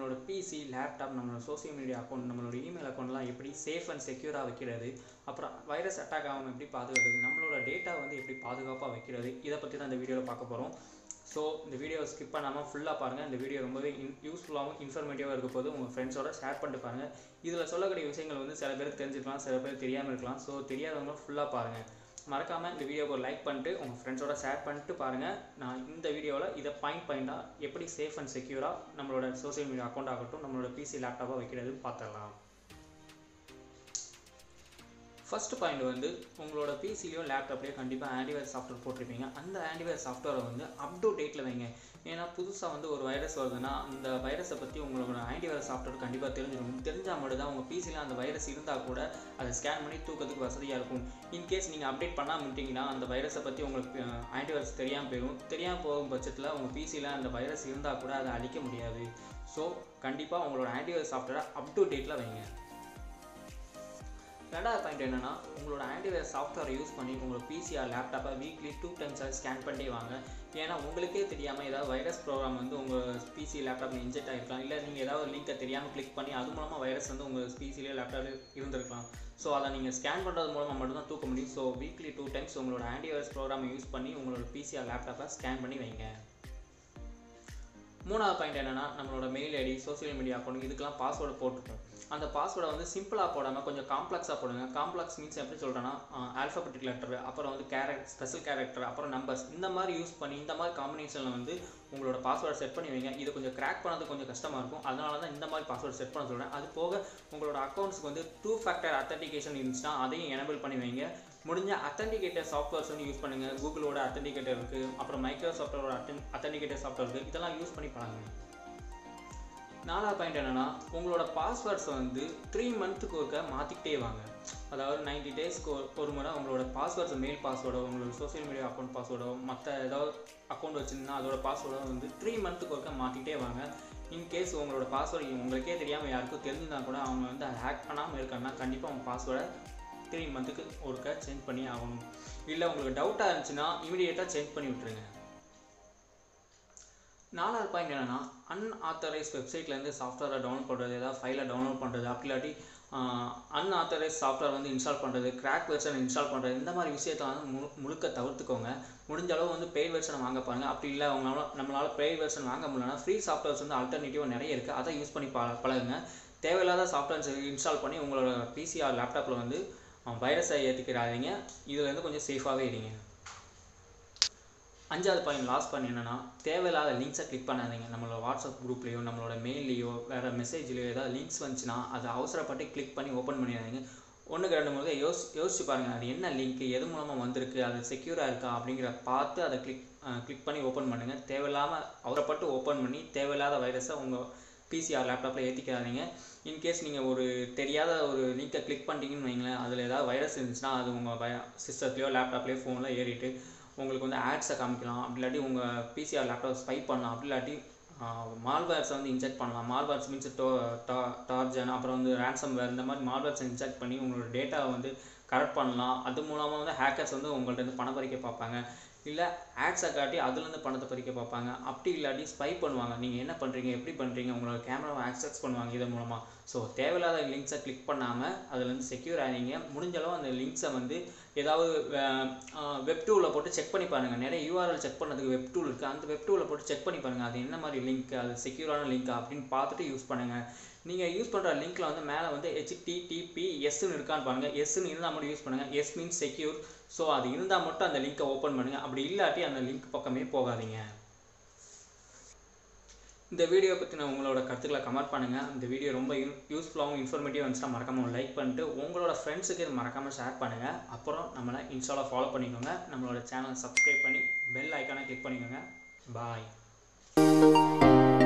நம்மளோட PC laptop நம்மளோட social media account நம்மளோட இமெயில் அக்கௌண்ட்லாம் எப்படி சேஃப் அண்ட் செக்யூராக வைக்கிறது அப்புறம் வைரஸ் அட்டாக் ஆகாமல் எப்படி பாதுகாக்கிறது நம்மளோட டேட்டா வந்து எப்படி பாதுகாப்பாக வைக்கிறது இதை பற்றி தான் இந்த வீடியோவில் பார்க்க போகிறோம் ஸோ இந்த வீடியோவை ஸ்கிப் பண்ணாமல் ஃபுல்லாக பாருங்கள் இந்த வீடியோ ரொம்பவே இன் யூஸ்ஃபுல்லாகவும் இன்ஃபர்மேட்டிவாக இருக்க போது உங்கள் ஃப்ரெண்ட்ஸோட ஷேர் பண்ணிட்டு பாருங்கள் இதில் சொல்லக்கூடிய விஷயங்கள் வந்து சில பேருக்கு தெரிஞ்சுக்கலாம் சில பேர் தெரியாமல் இருக்கலாம் ஸோ தெரியாதவங்க ஃபுல்லாக பாருங்கள் மறக்காமல் இந்த வீடியோவை ஒரு லைக் பண்ணிட்டு உங்கள் ஃப்ரெண்ட்ஸோட ஷேர் பண்ணிட்டு பாருங்கள் நான் இந்த வீடியோவில் இதை பாயிண்ட் பாயிண்டாக எப்படி சேஃப் அண்ட் செக்யூராக நம்மளோட சோஷியல் மீடியா அக்கௌண்ட் ஆகட்டும் நம்மளோட பிசி லேப்டாப்பாக வைக்கிறது பார்த்துடலாம் ஃபர்ஸ்ட் பாயிண்ட் வந்து உங்களோட பிசிலையோ லேப்டாப்லையோ கண்டிப்பாக ஆன்டிவைரஸ் சாஃப்ட்வேர் போட்டிருப்பீங்க அந்த ஆன்டிவைரஸ் சாஃப்ட்வேரை வந்து அப் டு டேட்டில் வைங்க ஏன்னா புதுசாக வந்து ஒரு வைரஸ் வருதுன்னா அந்த வைரஸை பற்றி உங்களோட ஆன்டிவைரஸ் சாஃப்ட்வேர் கண்டிப்பாக தெரிஞ்சிருக்கும் தெரிஞ்சால் மட்டும் தான் உங்கள் பிசியில் அந்த வைரஸ் இருந்தால் கூட அதை ஸ்கேன் பண்ணி தூக்கிறதுக்கு வசதியாக இருக்கும் இன்கேஸ் நீங்கள் அப்டேட் பண்ணாமல் விட்டீங்கன்னா அந்த வைரஸை பற்றி உங்களுக்கு ஆன்டிவைரஸ் தெரியாமல் போயிடும் தெரியாமல் போகும் பட்சத்தில் உங்கள் பிசியில் அந்த வைரஸ் இருந்தால் கூட அதை அழிக்க முடியாது ஸோ கண்டிப்பாக உங்களோட ஆன்டிவைரஸ் சாஃப்ட்வேரை அப் டு டேட்டில் வைங்க ரெண்டாவது பாயிண்ட் என்னென்னா உங்களோட ஆன்டிவைரஸ் சாஃப்ட்வேரை யூஸ் பண்ணி உங்களோட பிசிஆர் லேப்டாப்பை வீக்லி டூ டைம்ஸ் ஸ்கேன் பண்ணி வாங்க ஏன்னா உங்களுக்கே தெரியாமல் ஏதாவது வைரஸ் ப்ரோக்ராம் வந்து உங்கள் பிசி லேப்டாப்பில் இன்ஜெக்ட் ஆகிருக்கலாம் இல்லை நீங்கள் ஏதாவது ஒரு லிங்கை தெரியாமல் கிளிக் பண்ணி அது மூலமாக வைரஸ் வந்து உங்கள் பிசிலேயே லேப்டாப்லேயே இருந்திருக்கலாம் ஸோ அதை நீங்கள் ஸ்கேன் பண்ணுறது மூலமாக மட்டும்தான் தூக்க முடியும் ஸோ வீக்லி டூ டைம்ஸ் உங்களோட ஆன்டிவைரஸ் ப்ரோக்ராமை யூஸ் பண்ணி உங்களோட பிசிஆர் லேப்டாப்பை ஸ்கேன் பண்ணி வைங்க மூணாவது பாயிண்ட் என்னென்னா நம்மளோட mail ID social media account இதுக்கெல்லாம் பாஸ்வேர்டு போட்டுருக்கோம் அந்த பாஸ்வேர்டை வந்து சிம்பிளாக போடாமல் கொஞ்சம் காம்ப்ளெக்ஸாக போடுங்க காம்ப்ளெக்ஸ் மீன்ஸ் எப்படி சொல்கிறேன்னா ஆல்ஃபபெட்டிக் லெட்டர் அப்புறம் வந்து கேரக்ட் ஸ்பெஷல் கேரக்டர் அப்புறம் நம்பர்ஸ் இந்த மாதிரி யூஸ் பண்ணி இந்த மாதிரி காம்பினேஷனில் வந்து உங்களோட பாஸ்வேர்டு செட் பண்ணி வைங்க இது கொஞ்சம் கிராக் பண்ணது கொஞ்சம் கஷ்டமாக இருக்கும் அதனால தான் இந்த மாதிரி பாஸ்வேர்டு செட் பண்ண சொல்கிறேன் அது போக உங்களோட அக்கௌண்ட்ஸ்க்கு வந்து டூ ஃபேக்டர் அத்தன்டிகேஷன் இருந்துச்சுன்னா அதையும் எனபிள் பண்ணி வைங்க முடிஞ்ச அத்தன்டிகேட்டர் சாஃப்ட்வேர்ஸ் வந்து யூஸ் பண்ணுங்கள் கூகுளோட அத்தன்டிகேட்டர் இருக்குது அப்புறம் மைக்ரோசாஃப்டோட அட்டன் அத்தன்டிகேட்டர் சாஃப்ட்வேர் இருக்குது இதெல்லாம் யூஸ் பண்ணி பழகுங்க நாலாவது பாயிண்ட் என்னென்னா உங்களோட பாஸ்வேர்ட்ஸை வந்து த்ரீ மந்த்துக்கு ஒருக்க மாற்றிக்கிட்டே வாங்க அதாவது நைன்டி டேஸ்க்கு ஒரு முறை உங்களோட பாஸ்வேர்ட்ஸ் மெயில் பாஸ்வேர்டோ உங்களோட சோஷியல் மீடியா அக்கௌண்ட் பாஸ்வேர்டோ மற்ற ஏதாவது அக்கௌண்ட் வச்சுருந்தா அதோட பாஸ்வேர்டோ வந்து த்ரீ மந்த்துக்கு ஒருக்க மாற்றிக்கிட்டே வாங்க இன்கேஸ் உங்களோட பாஸ்வேர்டு உங்களுக்கே தெரியாமல் யாருக்கும் தெரிஞ்சிருந்தா கூட அவங்க வந்து அதை ஹேக் பண்ணாமல் இருக்காங்கன்னா கண்டிப்பாக உங்கள் பாஸ்வேர்டை த்ரீ மந்த்துக்கு ஒருக்க சேஞ்ச் பண்ணி ஆகணும் இல்லை உங்களுக்கு டவுட்டாக இருந்துச்சுன்னா இமீடியட்டாக சேஞ்ச் பண்ணி விட்டுருங்க நாலாவது பாயிண்ட் என்னென்னா அன்ஆத்தரைஸ் வெப்சைட்லேருந்து சாஃப்ட்வேரை டவுன்லோட் பண்ணுறது ஏதாவது ஃபைலை டவுன்லோட் பண்ணுறது அப்படி இல்லாட்டி அன்ஆத்தரைஸ் சாஃப்ட்வேர் வந்து இன்ஸ்டால் பண்ணுறது கிராக் வெர்ஷன் இன்ஸ்டால் பண்ணுறது இந்த மாதிரி விஷயத்தை வந்து மு முழுக்க தவிர்த்துக்கோங்க முடிஞ்ச அளவு வந்து பெய்ட் வெர்ஷனை வாங்க பாருங்கள் அப்படி இல்லை அவங்களால நம்மளால் பெய்ட் வெர்ஷன் வாங்க முடியலன்னா ஃப்ரீ சாஃப்ட்வேர்ஸ் வந்து ஆல்டர்னேட்டிவாக நிறைய இருக்குது அதை யூஸ் பண்ணி ப பழகுங்க தேவையில்லாத சாஃப்ட்வேர்ஸ் இன்ஸ்டால் பண்ணி உங்களோட பிசிஆர் லேப்டாப்பில் வந்து வைரஸை ஏற்றிக்கிறாதீங்க இதுலேருந்து கொஞ்சம் சேஃபாகவே இருங்க அஞ்சாவது பாயிண்ட் லாஸ்ட் பாயிண்ட் என்னென்னா தேவையில்லாத லிங்க்ஸை கிளிக் பண்ணாதீங்க நம்மளோட வாட்ஸ்அப் குரூப்லேயோ நம்மளோட மெயில்லையோ வேறு மெசேஜ்லையோ ஏதாவது லிங்க்ஸ் வந்துச்சுன்னா அதை அவசரப்பட்டு கிளிக் பண்ணி ஓப்பன் பண்ணிடாதீங்க ஒன்றுக்கு ரெண்டு மூணு யோசி யோசிச்சு பாருங்கள் அது என்ன லிங்க் எது மூலமாக வந்திருக்கு அது செக்யூராக இருக்கா அப்படிங்கிற பார்த்து அதை கிளிக் கிளிக் பண்ணி ஓப்பன் பண்ணுங்கள் தேவையில்லாமல் அவசரப்பட்டு ஓப்பன் பண்ணி தேவையில்லாத வைரஸை உங்கள் பிசிஆர் லேப்டாப்பில் ஏற்றிக்காதீங்க இன்கேஸ் நீங்கள் ஒரு தெரியாத ஒரு லிங்கை கிளிக் பண்ணிட்டீங்கன்னு வைங்களேன் அதில் ஏதாவது வைரஸ் இருந்துச்சுன்னா அது உங்கள் சிஸ்டத்துலையோ லேப்டாப்லேயோ ஃபோனில் ஏறிட்டு உங்களுக்கு வந்து ஆட்ஸை காமிக்கலாம் அப்படி இல்லாட்டி உங்கள் பிசிஆர் லேப்டாப் ஸ்பை பண்ணலாம் அப்படி இல்லாட்டி மால்வேர்ஸை வந்து இன்ஜெக்ட் பண்ணலாம் மால்வேர்ஸ் மீன்ஸ் டோ டார்ஜன் அப்புறம் வந்து ரேன்சம் வேர் இந்த மாதிரி மால்வேர்ஸை இன்ஜெக்ட் பண்ணி உங்களோட டேட்டாவை வந்து கரெக்ட் பண்ணலாம் அது மூலமாக வந்து ஹேக்கர்ஸ் வந்து உங்கள்கிட்ட இருந்து பணம் பறிக்க பார்ப்பாங்க இல்லை ஆட்ஸை காட்டி அதுலேருந்து பணத்தை பறிக்க பார்ப்பாங்க அப்படி இல்லாட்டி ஸ்பை பண்ணுவாங்க நீங்கள் என்ன பண்ணுறீங்க எப்படி பண்ணுறீங்க உங்களோட கேமராவை ஆக்சஸ் பண்ணுவாங்க இதன் மூலமாக ஸோ தேவையில்லாத லிங்க்ஸை கிளிக் பண்ணாமல் அதுலேருந்து செக்யூர் ஆகிங்க முடிஞ்சளவு அந்த லிங்க்ஸை வந்து ஏதாவது வெப் டூவில் போட்டு செக் பண்ணி பாருங்கள் நிறைய யூஆர்எல் செக் பண்ணுறதுக்கு வெப் டூல் இருக்குது அந்த வெப் டூவில் போட்டு செக் பண்ணி பாருங்கள் அது என்ன மாதிரி லிங்க் அது செக்யூரான லிங்க் அப்படின்னு பார்த்துட்டு யூஸ் பண்ணுங்கள் நீங்கள் யூஸ் பண்ணுற லிங்க்கில் வந்து மேலே வந்து ஹெச்டிடிபி எஸ்ன்னு இருக்கான்னு பாருங்கள் எஸ்ன்னு இருந்தால் மட்டும் யூஸ் பண்ணுங்கள் எஸ் மீன்ஸ் செக்யூர் ஸோ அது இருந்தால் மட்டும் அந்த லிங்க்கை ஓப்பன் பண்ணுங்கள் அப்படி இல்லாட்டி அந்த லிங்க் பக்கமே போகாதீங்க இந்த வீடியோ பற்றின உங்களோட கருத்துக்களை கமெண்ட் பண்ணுங்கள் இந்த வீடியோ ரொம்ப யூஸ்ஃபுல்லாகவும் இன்ஃபர்மேட்டிவ் இருந்துச்சுன்னா மறக்காமல் லைக் பண்ணிட்டு உங்களோட ஃப்ரெண்ட்ஸுக்கு இது மறக்காமல் ஷேர் பண்ணுங்கள் அப்புறம் நம்மளை இன்ஸ்டாவில் ஃபாலோ பண்ணிக்கோங்க நம்மளோட சேனலை சப்ஸ்கிரைப் பண்ணி பெல் ஐக்கானை கிளிக் பண்ணிக்கோங்க பாய்